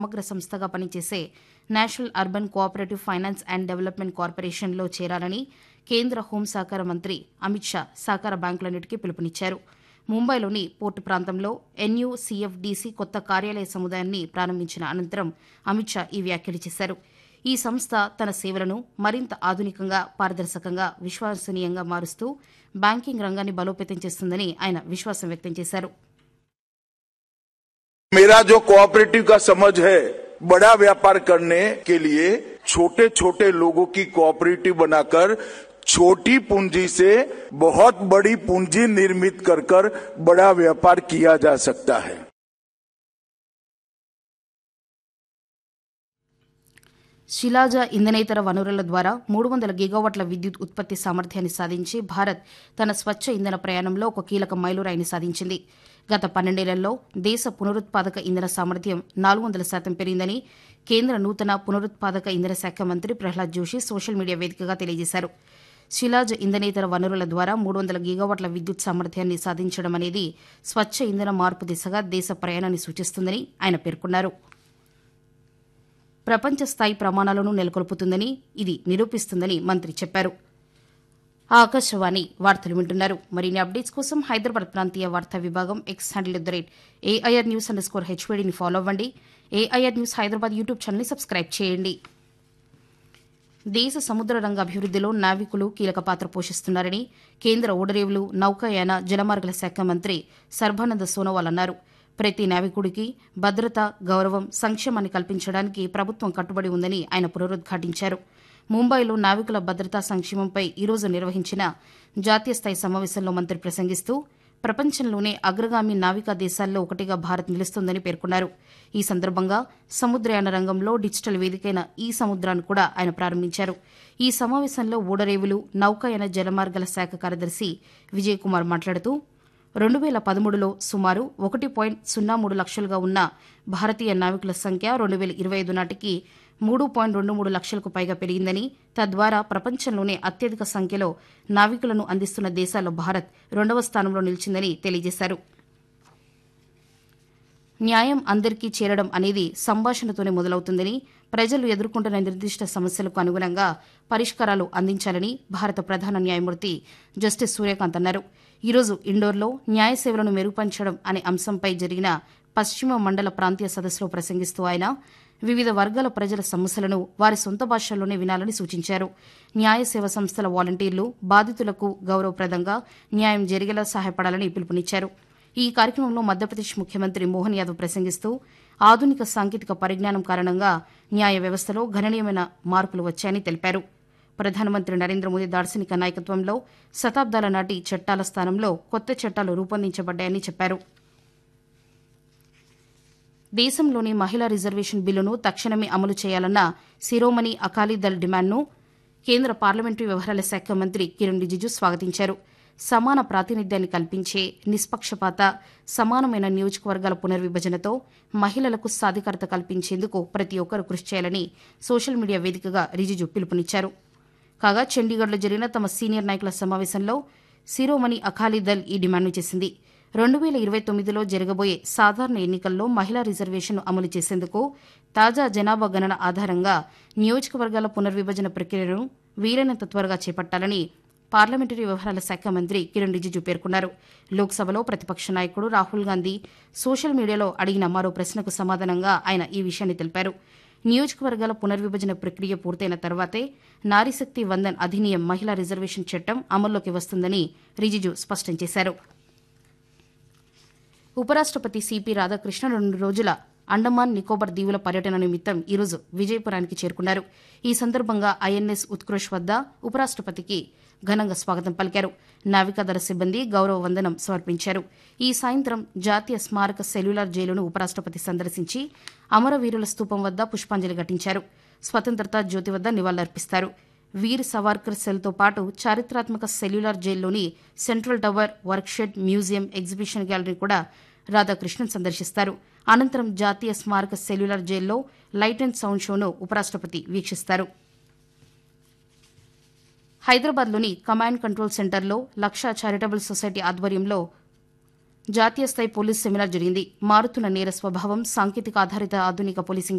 సమగ్ర సంస్థగా పనిచేసే national urban cooperative finance and development కార్పొరేషన్లో చేరాలని కేంద్ర హోంశాఖ మంత్రి అమిత్ షా సహకార బ్యాంకులన్నిటికీ పిలుపునిచ్చారు ముంబైలోని పోర్టు ప్రాంతంలో ఎన్యూసీఎఫ్డీసీ కొత్త కార్యాలయ సముదాయాన్ని ప్రారంభించిన అనంతరం అమిత్ షా ఈ వ్యాఖ్యలు చేశారు ఈ సంస్థ తన సేవలను మరింత ఆధునికంగా పారదర్శకంగా విశ్వసనీయంగా మారుస్తూ బ్యాంకింగ్ రంగాన్ని బలోపేతం చేస్తుందని ఆయన విశ్వాసం వ్యక్తం చేశారు मेरा जो कोऑपरेटिव का समझ है बड़ा व्यापार करने के लिए छोटे छोटे लोगों की कोऑपरेटिव बनाकर छोटी पूंजी से बहुत बड़ी पूंजी निर्मित कर कर बड़ा व्यापार किया जा सकता है శిలాజ ఇంధనేతర వనరుల ద్వారా మూడు వందల గిగావాట్ల విద్యుత్ ఉత్పత్తి సామర్థ్యాన్ని సాధించి భారత్ తన స్వచ్ఛ ఇంధన ప్రయాణంలో ఒక కీలక మైలురాయిని సాధించింది గత పన్నెండేళ్లలో దేశ పునరుత్పాదక ఇంధన సామర్థ్యం నాలుగు వందల శాతం పెరిగిందని కేంద్ర నూతన పునరుత్పాదక ఇంధన శాఖ మంత్రి ప్రహ్లాద్ జోషి సోషల్ మీడియా వేదికగా తెలియజేశారు శిలాజ్ ఇంధనేతర వనరుల ద్వారా మూడు వందల గిగావాట్ల విద్యుత్ సామర్థ్యాన్ని సాధించడం అనేది స్వచ్ఛ ఇంధన మార్పు దిశగా దేశ ప్రయాణాన్ని సూచిస్తుందని ఆయన పేర్కొన్నారు ప్రపంచ స్థాయి ప్రమాణాలను నెలకొల్పుతుందని ఇది నిరూపిస్తుందని మంత్రి చెప్పారు ఆకాశవాణి వార్తలు వింటున్నారు మరిన్ని అప్డేట్స్ కోసం హైదరాబాద్ ప్రాంతీయ వార్తా విభాగం X handle at the rate AIR news underscore హెచ్వేడిని ఫాలో అవ్వండి ఏఐఆర్ న్యూస్ హైదరాబాద్ యూట్యూబ్ ఛానల్ని సబ్స్క్రైబ్ చేయండి దేశ సముద్ర రంగ అభివృద్దిలో నావికులు కీలక పాత్ర పోషిస్తున్నారని కేంద్ర ఓడరేవులు నౌకాయాన జలమార్గల శాఖ మంత్రి సర్బానంద సోనోవాల్ అన్నారు ప్రతి నావికుడికి భద్రత గౌరవం సంక్షేమాన్ని కల్పించడానికి ప్రభుత్వం కట్టుబడి ఉందని ఆయన పునరుద్ఘాటించారు ముంబైలో నావికుల భద్రతా సంక్షేమంపై ఈరోజు నిర్వహించిన జాతీయ స్థాయి సమావేశంలో మంత్రి ప్రసంగిస్తూ ప్రపంచంలోనే అగ్రగామి నావికా దేశాల్లో ఒకటిగా భారత్ నిలుస్తోందని పేర్కొన్నారు ఈ సందర్భంగా సముద్రయాన రంగంలో డిజిటల్ వేదికైన ఈ సముద్రాన్ని కూడా ఆయన ప్రారంభించారు ఈ సమావేశంలో ఓడరేవులు నౌకాయాన జలమార్గాల శాఖ కార్యదర్శి విజయ్ కుమార్ మాట్లాడుతూ రెండు వేల పదమూడులో సుమారు ఒకటి పాయింట్ సున్నా మూడు లక్షలుగా ఉన్న భారతీయ నావికుల సంఖ్య రెండు వేల ఇరవై ఐదు నాటికి మూడు పాయింట్ రెండు మూడు లక్షలకు పైగా పెరిగిందని తద్వారా ప్రపంచంలోనే అత్యధిక సంఖ్యలో నావికులను అందిస్తున్న దేశాల్లో భారత్ రెండవ స్థానంలో నిలిచిందని తెలియజేశారు న్యాయం అందరికీ చేరడం అనేది సంభాషణతోనే మొదలవుతుందని ప్రజలు ఎదుర్కొంటున్న నిర్దిష్ట సమస్యలకు అనుగుణంగా పరిష్కారాలు అందించాలని భారత ప్రధాన న్యాయమూర్తి జస్టిస్ సూర్యకాంత్ అన్నారు ఈరోజు ఇండోర్లో న్యాయ సేవలను మెరుగుపరచడం అనే అంశంపై జరిగిన పశ్చిమ మండల ప్రాంతీయ సదస్సులో ప్రసంగిస్తూ ఆయన వివిధ వర్గాల ప్రజల సమస్యలను వారి సొంత భాషల్లోనే వినాలని సూచించారు న్యాయ సేవ సంస్థల వాలంటీర్లు బాధితులకు గౌరవప్రదంగా న్యాయం జరిగేలా సహాయపడాలని పిలుపునిచ్చారు ఈ కార్యక్రమంలో మధ్యప్రదేశ్ ముఖ్యమంత్రి మోహన్ యాదవ్ ప్రసంగిస్తూ ఆధునిక సాంకేతిక పరిజ్ఞానం కారణంగా న్యాయ వ్యవస్థలో గణనీయమైన మార్పులు వచ్చాయని తెలిపారు ప్రధానమంత్రి నరేంద్ర మోదీ దార్శనిక నాయకత్వంలో శతాబ్దాల నాటి చట్టాల స్థానంలో కొత్త చట్టాలు రూపొందించబడ్డాయని చెప్పారు దేశంలోని మహిళా రిజర్వేషన్ బిల్లును తక్షణమే అమలు చేయాలన్న శిరోమణి అకాలీదళ్ డిమాండ్ను కేంద్ర పార్లమెంటరీ వ్యవహారాల శాఖ మంత్రి కిరణ్ రిజిజు స్వాగతించారు సమాన ప్రాతినిధ్యాన్ని కల్పించే నిష్పక్షపాత సమానమైన నియోజకవర్గాల పునర్విభజనతో మహిళలకు సాధికారత కల్పించేందుకు ప్రతి ఒక్కరూ కృషి చేయాలని సోషల్ మీడియా వేదికగా రిజిజు పిలుపునిచ్చారు కాగా చండీగఢ్లో జరిగిన తమ సీనియర్ నాయకుల సమావేశంలో శిరోమణి అకాలీదళ్ ఈ డిమాండ్ను చేసింది రెండు వేల ఇరవై తొమ్మిదిలో జరగబోయే సాధారణ ఎన్నికల్లో మహిళా రిజర్వేషన్ను అమలు చేసేందుకు తాజా జనాభా గణన ఆధారంగా నియోజకవర్గాల పునర్విభజన ప్రక్రియను వీలైనంత త్వరగా చేపట్టాలని పార్లమెంటరీ వ్యవహారాల శాఖ మంత్రి కిరణ్ రిజిజు పేర్కొన్నారు లోక్సభలో ప్రతిపక్ష నాయకుడు రాహుల్ గాంధీ సోషల్ మీడియాలో అడిగిన మరో ప్రశ్నకు సమాధానంగా ఆయన ఈ విషయాన్ని తెలిపారు నియోజకవర్గాల పునర్విభజన ప్రక్రియ పూర్తయిన తర్వాతే నారీశక్తి వందన్ అధినియం మహిళా రిజర్వేషన్ చట్టం అమల్లోకి వస్తుందని రిజిజు స్పష్టం చేశారు ఉపరాష్టపతి సిపి రాధాకృష్ణ రెండు రోజుల అండమాన్ నికోబార్ దీవుల పర్యటన నిమిత్తం ఈరోజు విజయపురానికి చేరుకున్నారు ఈ సందర్భంగా ఐఎన్ఎస్ ఉత్కృష్ వద్ద ఉపరాష్టపతికి ఘనంగా స్వాగతం పలికారు నావికాదళ సిబ్బంది గౌరవ వందనం సమర్పించారు ఈ సాయంత్రం జాతీయ స్మారక సెల్యులార్ జైలును ఉపరాష్టపతి సందర్శించి అమరవీరుల స్తూపం వద్ద పుష్పాంజలి ఘటించారు స్వతంత్రత జ్యోతి వద్ద నివాళులర్పిస్తారు వీర్ సవార్కర్ సెల్తో పాటు చారిత్రాత్మక సెల్యులార్ జైల్లోని central tower workshed museum exhibition gallery కూడా రాధాకృష్ణన్ సందర్శిస్తారు అనంతరం జాతీయ స్మారక సెల్యులార్ జైల్లో లైట్ అండ్ సౌండ్ షోను ఉపరాష్టపతి వీక్షిస్తారు హైదరాబాద్లోని కమాండ్ కంట్రోల్ సెంటర్లో లక్ష చారిటబుల్ సొసైటీ ఆధ్వర్యంలో జాతీయ స్థాయి పోలీస్ సెమినార్ జరిగింది మారుతున్న నేర స్వభావం సాంకేతిక ఆధారిత ఆధునిక పోలీసింగ్